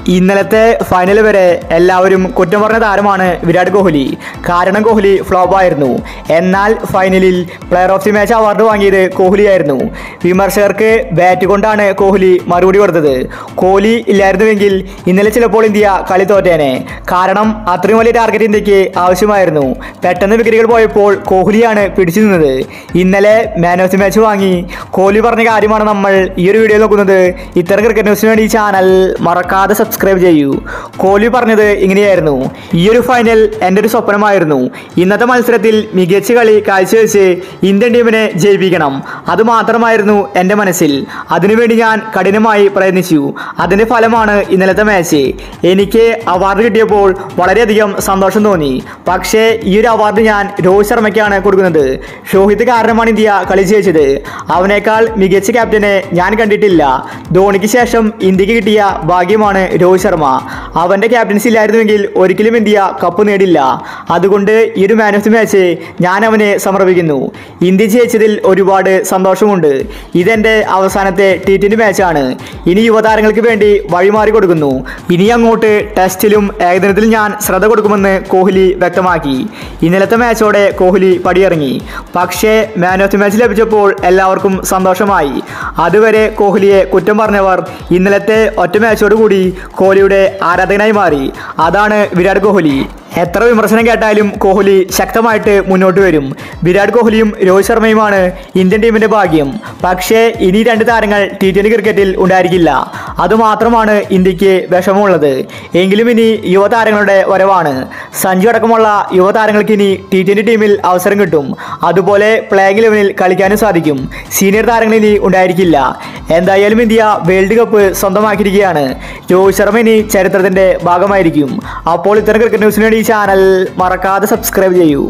ഇന്നലത്തെ ഫൈനൽ വരെ എല്ലാവരും കുറ്റം പറഞ്ഞ താരമാണ് വിരാട് കോഹ്ലി കാരണം കോഹ്ലി ഫ്ലോപ്പ് ആയിരുന്നു എന്നാൽ ഫൈനലിൽ player of the match award വാങ്ങിയത് കോഹ്ലിയായിരുന്നു വിമർശകർക്ക് ബാറ്റ് കൊണ്ടാണ് കോഹ്ലി മറുപടി കൊടുത്തത് കോഹ്ലി ഇല്ലായിരുന്നുവെങ്കിൽ ഇന്നലെ ചിലപ്പോൾ ഇന്ത്യ കളി തോറ്റേനെ കാരണം അത്രയും വലിയ ടാർഗറ്റ് ഇന്ത്യക്ക് ആവശ്യമായിരുന്നു പെട്ടെന്ന് വിക്കറ്റുകൾ പോയപ്പോൾ കോഹ്ലിയാണ് പിടിച്ചു നിന്നത് ഇന്നലെ മാൻ ഓഫ് ദി മാച്ച് വാങ്ങി കോഹ്ലി പറഞ്ഞ കാര്യമാണ് നമ്മൾ ഈ ഒരു വീഡിയോ നോക്കുന്നത് ഇത്തരം ക്രിക്കറ്റ് ന്യൂസിന് വേണ്ടി ഈ ചാനൽ മറക്കാതെ സബ്സ്ക്രൈബ് ചെയ്യൂ കോഹ്ലി പറഞ്ഞത് ഇങ്ങനെയായിരുന്നു ഈ ഒരു ഫൈനൽ എൻ്റെ ഒരു സ്വപ്നമായിരുന്നു ഇന്നത്തെ മത്സരത്തിൽ മികച്ച കളി കാഴ്ചവെച്ച് ഇന്ത്യൻ ടീമിനെ ജയിപ്പിക്കണം അത് മാത്രമായിരുന്നു എൻ്റെ മനസ്സിൽ അതിനുവേണ്ടി ഞാൻ കഠിനമായി പ്രയത്നിച്ചു അതിൻ്റെ ഫലമാണ് ഇന്നലത്തെ മാച്ച് എനിക്ക് അവാർഡ് കിട്ടിയപ്പോൾ വളരെയധികം സന്തോഷം തോന്നി പക്ഷേ ഈ ഒരു അവാർഡ് ഞാൻ രോഹിത് ശർമ്മയ്ക്കാണ് കൊടുക്കുന്നത് രോഹിത് കാരണമാണ് ഇന്ത്യ കളി ജയിച്ചത് അവനേക്കാൾ മികച്ച ക്യാപ്റ്റനെ ഞാൻ കണ്ടിട്ടില്ല ധോണിക്ക് ശേഷം ഇന്ത്യക്ക് കിട്ടിയ ഭാഗ്യമാണ് രോഹിത് ശർമ്മ അവൻ്റെ ക്യാപ്റ്റൻസി ഇല്ലായിരുന്നുവെങ്കിൽ ഒരിക്കലും ഇന്ത്യ കപ്പ് നേടില്ല അതുകൊണ്ട് ഈ ഒരു മാൻ ഓഫ് ദി മാച്ച് ഞാൻ അവനെ സമർപ്പിക്കുന്നു ഇന്ത്യ ജയിച്ചതിൽ ഒരുപാട് സന്തോഷമുണ്ട് ഇതെൻ്റെ അവസാനത്തെ ടി ട്വൻ്റി മാച്ചാണ് ഇനി യുവതാരങ്ങൾക്ക് വേണ്ടി വഴിമാറി കൊടുക്കുന്നു ഇനി അങ്ങോട്ട് ടെസ്റ്റിലും ഏകദിനത്തിലും ഞാൻ ശ്രദ്ധ കൊടുക്കുമെന്ന് കോഹ്ലി വ്യക്തമാക്കി ഇന്നലത്തെ മാച്ചോടെ കോഹ്ലി പടിയിറങ്ങി പക്ഷേ മാൻ ഓഫ് ദി മാച്ച് ലഭിച്ചപ്പോൾ എല്ലാവർക്കും സന്തോഷമായി അതുവരെ കോഹ്ലിയെ കുറ്റം പറഞ്ഞവർ ഇന്നലത്തെ ഒറ്റ മാച്ചോടുകൂടി കോഹ്ലിയുടെ ആരാധകനായി മാറി അതാണ് വിരാട് കോഹ്ലി എത്ര വിമർശനം കേട്ടാലും കോഹ്ലി ശക്തമായിട്ട് മുന്നോട്ട് വരും വിരാട് കോഹ്ലിയും രോഹിത് ശർമ്മയുമാണ് ഇന്ത്യൻ ടീമിന്റെ ഭാഗ്യം പക്ഷേ ഇനി രണ്ട് താരങ്ങൾ ടി ട്വൻ്റി ക്രിക്കറ്റിൽ ഉണ്ടായിരിക്കില്ല അതുമാത്രമാണ് ഇന്ത്യക്ക് വിഷമമുള്ളത് എങ്കിലും ഇനി യുവതാരങ്ങളുടെ വരവാണ് സഞ്ജു അടക്കമുള്ള യുവതാരങ്ങൾക്ക് ഇനി ടി ട്വൻ്റി ടീമിൽ അവസരം കിട്ടും അതുപോലെ പ്ലേയിങ് ലെവനിൽ കളിക്കാനും സാധിക്കും സീനിയർ താരങ്ങൾ ഇനി ഉണ്ടായിരിക്കില്ല എന്തായാലും ഇന്ത്യ വേൾഡ് കപ്പ് സ്വന്തമാക്കിയിരിക്കുകയാണ് രോഹിത് ശർമ്മ ഇനി ചരിത്രത്തിന്റെ ഭാഗമായിരിക്കും അപ്പോൾ ഇത്തരം ക്രിക്കറ്റ് ന്യൂസിന് വേണ്ടി ഈ ചാനൽ മറക്കാതെ സബ്സ്ക്രൈബ് ചെയ്യൂ